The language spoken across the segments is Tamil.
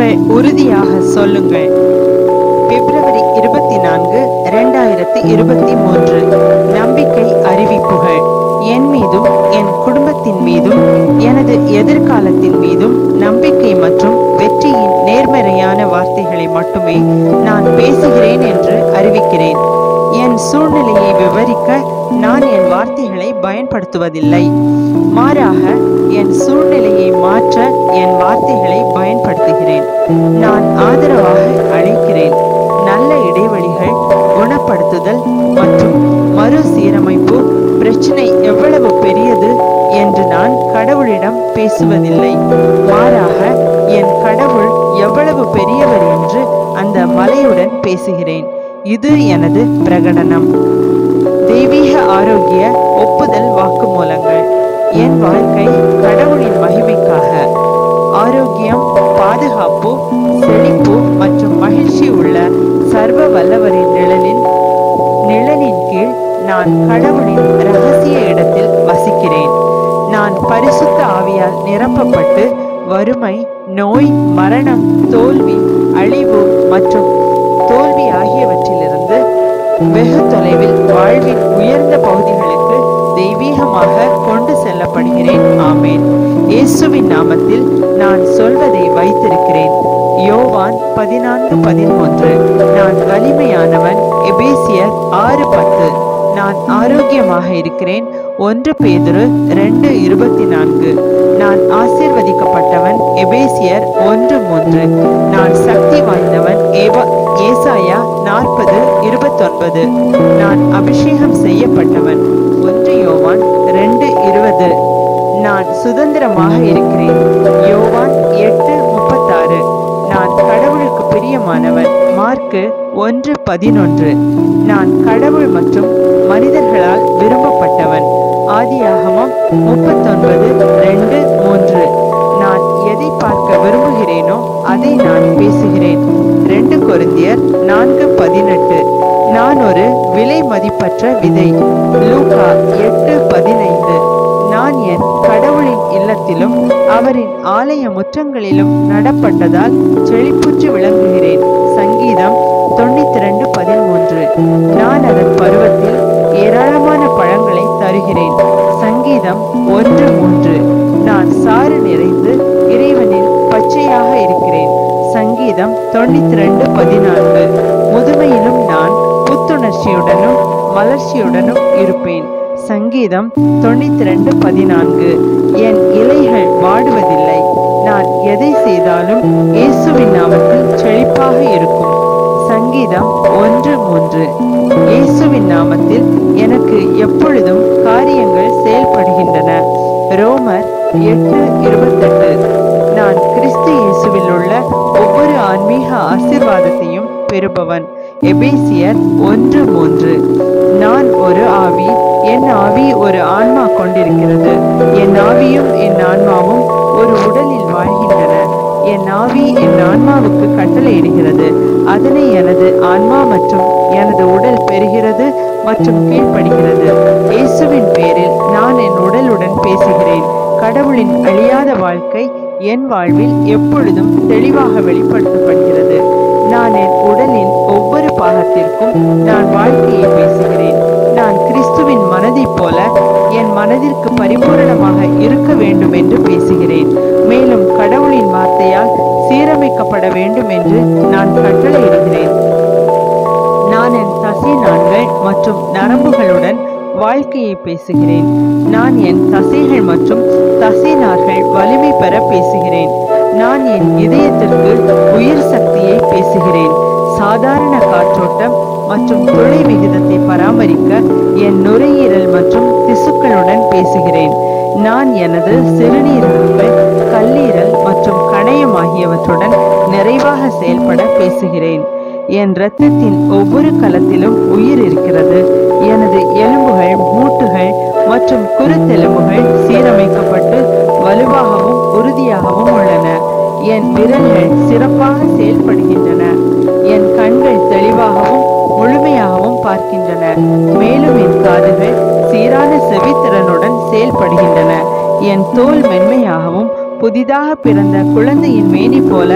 நீங்கள் உறுதியாக சொல்லுங்கள் பிப்ரவரி இருபத்தி நான்கு இரண்டாயிரத்தி இருபத்தி மூன்று நம்பிக்கை அறிவிப்புகள் என் மீதும் என் குடும்பத்தின் மீதும் எனது எதிர்காலத்தின் மீதும் நம்பிக்கை மற்றும் வெற்றியின் நேர்மறையான வார்த்தைகளை மட்டுமே நான் பேசுகிறேன் என்று அறிவிக்கிறேன் என் சூழ்நிலையை விவரிக்க நான் என் வார்த்தைகளை பயன்படுத்துவதில்லை மாறாக என் சூழ்நிலையை மாற்ற என் வார்த்தைகளை பயன்படுத்துகிறேன் நான் ஆதரவாக அழைக்கிறேன் நல்ல இடைவெளிகள் குணப்படுத்துதல் மற்றும் மறுசீரமைப்பு பிரச்சனை எவ்வளவு பெரியது என்று நான் கடவுளிடம் பேசுவதில்லை மாறாக என் கடவுள் எவ்வளவு பெரியவர் என்று அந்த மலையுடன் பேசுகிறேன் இது எனது பிரகடனம் தெய்வீக ஆரோக்கிய ஒப்புதல் வாக்குமூலங்கள் என் வாழ்க்கை கடவுளின் மகிமைக்காக ஆரோக்கியம் பாதுகாப்பு செழிப்பு மற்றும் மகிழ்ச்சி உள்ள சர்வ வல்லவரின் நிழலில் நிழலின் கீழ் நான் கடவுளின் ரகசிய இடத்தில் வசிக்கிறேன் நான் பரிசுத்த ஆவியால் நிரப்பப்பட்டு வறுமை நோய் மரணம் தோல்வி அழிவு மற்றும் தோல்வி ஆகியவற்றிலிருந்து வெகு தொலைவில் வாழ்வின் உயர்ந்த பகுதிகளுக்கு தெய்வீகமாக கொண்டு செல்லப்படுகிறேன் ஆமேன் இயேசுவின் நாமத்தில் நான் சொல்வதை வைத்திருக்கிறேன் யோவான் பதினான்கு பதிமூன்று நான் வலிமையானவன் எபேசியர் ஆறு பத்து நான் ஆரோக்கியமாக இருக்கிறேன் ஒன்று பேதுரு ரெண்டு இருபத்தி நான்கு நான் ஆசீர்வதிக்கப்பட்டவன் எபேசியர் ஒன்று மூன்று நான் சக்தி வாய்ந்தவன் ஏவா ஏசாயா நாற்பது இருபத்தொன்பது நான் அபிஷேகம் செய்யப்பட்டவன் ஒன்று யோவான் ரெண்டு இருபது நான் சுதந்திரமாக இருக்கிறேன் யோவான் எட்டு முப்பத்தாறு நான் கடவுளுக்கு பிரியமானவன் மார்க்கு ஒன்று பதினொன்று நான் கடவுள் மற்றும் மனிதர்களால் விரும்பப்பட்டவன் ஆதியாகமம் முப்பத்தொன்பது ரெண்டு மூன்று நான் எதை பார்க்க விரும்புகிறேனோ அதை நான் பேசுகிறேன் ரெண்டு கொரிந்தியர் நான்கு பதினெட்டு நான் ஒரு விலை மதிப்பற்ற விதை லூகா எட்டு பதினைந்து நான் என் கடவுளின் இல்லத்திலும் அவரின் ஆலய முற்றங்களிலும் நடப்பட்டதால் செழிப்புற்று விளங்குகிறேன் சங்கீதம் தொண்ணூத்தி ரெண்டு பதிமூன்று நான் அதன் பருவத்தில் ஏராளமான பழங்களை தருகிறேன் சங்கீதம் ஒன்று மூன்று நான் சாறு நிறைந்து இறைவனில் பச்சையாக இருக்கிறேன் சங்கீதம் தொண்ணூத்தி ரெண்டு பதினான்கு முதுமையிலும் நான் புத்துணர்ச்சியுடனும் மலர்ச்சியுடனும் இருப்பேன் சங்கீதம் தொண்ணூத்தி ரெண்டு பதினான்கு என் இலைகள் வாடுவதில்லை நான் எதை செய்தாலும் இயேசுவின் நாமத்தில் செழிப்பாக இருக்கும் சங்கீதம் ஒன்று மூன்று இயேசுவின் நாமத்தில் எனக்கு எப்பொழுதும் காரியங்கள் செயல்படுகின்றன ரோமர் எட்டு இருபத்தெட்டு நான் கிறிஸ்து இயேசுவில் உள்ள ஒவ்வொரு ஆன்மீக ஆசீர்வாதத்தையும் பெறுபவன் எபேசியர் ஒன்று மூன்று நான் ஒரு ஆவி என் ஆவி ஒரு ஆன்மா கொண்டிருக்கிறது என் ஆவியும் என் ஆன்மாவும் ஒரு உடலில் வாழ்கின்றன என் ஆவி என் ஆன்மாவுக்கு கட்டளையிடுகிறது அதனை எனது ஆன்மா மற்றும் எனது உடல் பெறுகிறது மற்றும் கீழ்ப்படுகிறது இயேசுவின் பேரில் நான் என் உடலுடன் பேசுகிறேன் கடவுளின் அழியாத வாழ்க்கை என் வாழ்வில் எப்பொழுதும் தெளிவாக வெளிப்படுத்தப்படுகிறது நான் என் உடலின் ஒவ்வொரு பாகத்திற்கும் நான் வாழ்க்கையை பேசுகிறேன் நான் கிறிஸ்துவின் மனதைப் போல என் மனதிற்கு பரிபூரணமாக இருக்க வேண்டும் என்று பேசுகிறேன் மேலும் கடவுளின் வார்த்தையால் சீரமைக்கப்பட வேண்டும் என்று நான் கட்டளையிடுகிறேன் நான் என் தசை நான்கள் மற்றும் நரம்புகளுடன் வாழ்க்கையை பேசுகிறேன் நான் என் தசைகள் மற்றும் தசைநார்கள் வலிமை பெற பேசுகிறேன் நான் என் இதயத்திற்கு உயிர் சக்தியை பேசுகிறேன் சாதாரண காற்றோட்டம் மற்றும் துளை விகிதத்தை பராமரிக்க என் நுரையீரல் மற்றும் திசுக்களுடன் பேசுகிறேன் நான் எனது சிறுநீரகங்கள் கல்லீரல் மற்றும் கணையம் ஆகியவற்றுடன் நிறைவாக செயல்பட பேசுகிறேன் என் இரத்தத்தின் ஒவ்வொரு கலத்திலும் உயிர் இருக்கிறது எனது எலும்புகள் மூட்டுகள் மற்றும் குருத்தெலும்புகள் சீரமைக்கப்பட்டு வலுவாகவும் உறுதியாகவும் உள்ளன என் விரல்கள் சிறப்பாக செயல்படுகின்றன என் கண்கள் தெளிவாகவும் முழுமையாகவும் பார்க்கின்றன மேலும் என் காதுகள் சீரான செவித்திறனுடன் செயல்படுகின்றன என் தோல் மென்மையாகவும் புதிதாக பிறந்த குழந்தையின் மேனி போல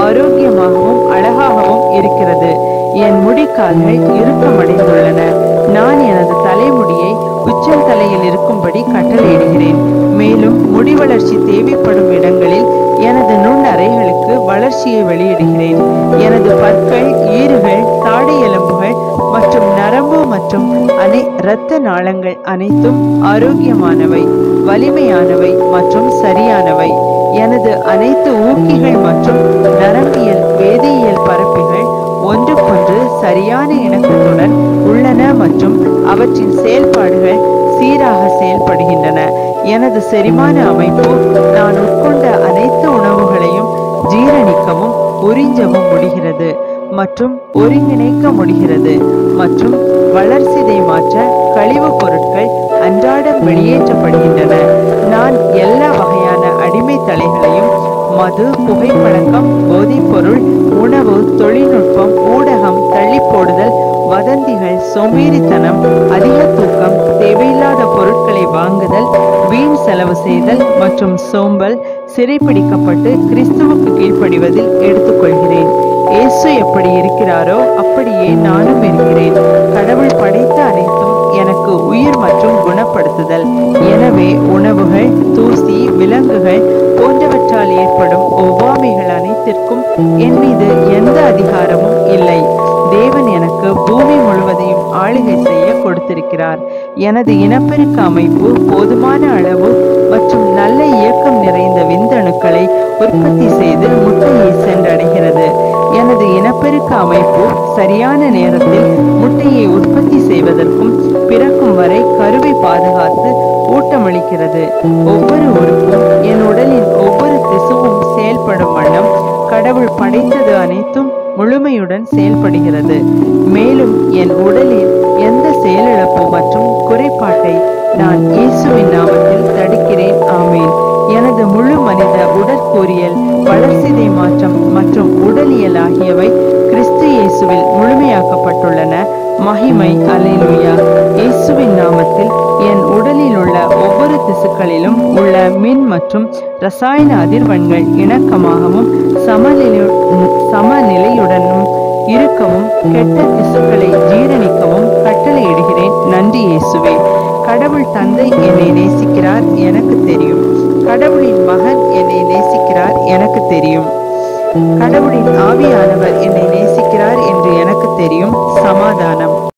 ஆரோக்கியமாகவும் அழகாகவும் இருக்கிறது என் முடிக்கால்கள் இறுக்கமடைந்துள்ளன நான் எனது தலைமுடியை உச்சல் தலையில் இருக்கும்படி கட்டளையிடுகிறேன் மேலும் முடி வளர்ச்சி தேவைப்படும் இடங்களில் எனது நுண்ணறைகளுக்கு வளர்ச்சியை வெளியிடுகிறேன் எனது பற்கள் ஈறுகள் தாடை எலும்புகள் மற்றும் நரம்பு மற்றும் அனை இரத்த நாளங்கள் அனைத்தும் ஆரோக்கியமானவை வலிமையானவை மற்றும் சரியானவை எனது அனைத்து ஊக்கிகள் மற்றும் நரம்பியல் வேதியியல் பரப்பிகள் ஒன்றுக்கொன்று சரியான இணக்கத்துடன் உள்ளன மற்றும் அவற்றின் செயல்பாடுகள் சீராக செயல்படுகின்றன எனது செரிமான அமைப்பு நான் உட்கொண்ட அனைத்து உணவுகளையும் ஜீரணிக்கவும் உறிஞ்சவும் முடிகிறது மற்றும் ஒருங்கிணைக்க முடிகிறது மற்றும் வளர்சிதை மாற்ற கழிவுப் பொருட்கள் அன்றாடம் வெளியேற்றப்படுகின்றன நான் எல்லா வகையான அடிமை தலைகளையும் மது புகைப்பழக்கம் போதைப்பொருள் உணவு தொழில்நுட்பம் ஊடகம் தள்ளி போடுதல் வதந்திகள் சோம்பேறித்தனம் அதிக தூக்கம் தேவையில்லாத பொருட்களை வாங்குதல் வீண் செலவு செய்தல் மற்றும் சோம்பல் சிறைப்பிடிக்கப்பட்டு கிறிஸ்துவுக்கு கீழ்ப்படிவதில் எடுத்துக்கொள்கிறேன் இயேசு எப்படி இருக்கிறாரோ அப்படியே நானும் இருக்கிறேன் கடவுள் படைத்த அனைத்தும் எனக்கு உயிர் மற்றும் குணப்படுத்துதல் எனவே உணவுகள் தூசி விலங்குகள் போன்றவற்றால் ஏற்படும் ஒவ்வாமைகள் அனைத்திற்கும் என் மீது எந்த அதிகாரமும் இல்லை தேவன் எனக்கு பூமி முழுவதையும் ஆளுகை செய்ய கொடுத்திருக்கிறார் எனது இனப்பெருக்க அமைப்பு போதுமான அளவு மற்றும் நல்ல இயக்கம் நிறைந்த விந்தணுக்களை உற்பத்தி செய்து முட்டையை சென்றடைகிறது எனது இனப்பெருக்க அமைப்பு சரியான நேரத்தில் முட்டையை உற்பத்தி செய்வதற்கும் பிறக்கும் வரை கருவை பாதுகாத்து ஊட்டமளிக்கிறது ஒவ்வொரு உறுப்பும் என் உடலின் ஒவ்வொரு திசுவும் செயல்படும் வண்ணம் கடவுள் படைத்தது அனைத்தும் முழுமையுடன் செயல்படுகிறது மேலும் என் உடலில் எந்த செயலிழப்பு மற்றும் குறைபாட்டை நான் இயேசுவின் நாமத்தில் தடுக்கிறேன் ஆமேன் எனது முழு மனித உடற்கூறியல் வளர்சிதை மாற்றம் மற்றும் உடலியல் ஆகியவை கிறிஸ்து இயேசுவில் முழுமையாக்கப்பட்டுள்ளன மகிமை அலைலுயா இயேசுவின் நாமத்தில் என் உடலில் உள்ள ஒவ்வொரு திசுக்களிலும் உள்ள மின் மற்றும் ரசாயன அதிர்வெண்கள் இணக்கமாகவும் சமநிலை சமநிலையுடனும் இருக்கவும் கெட்ட திசுக்களை ஜீரணிக்கவும் கட்டளையிடுகிறேன் நன்றி இயேசுவே கடவுள் தந்தை என்னை நேசிக்கிறார் எனக்கு தெரியும் கடவுளின் மகன் என்னை நேசிக்கிறார் எனக்கு தெரியும் கடவுளின் ஆவியானவர் என்னை நேசிக்கிறார் என்று எனக்கு தெரியும் சமாதானம்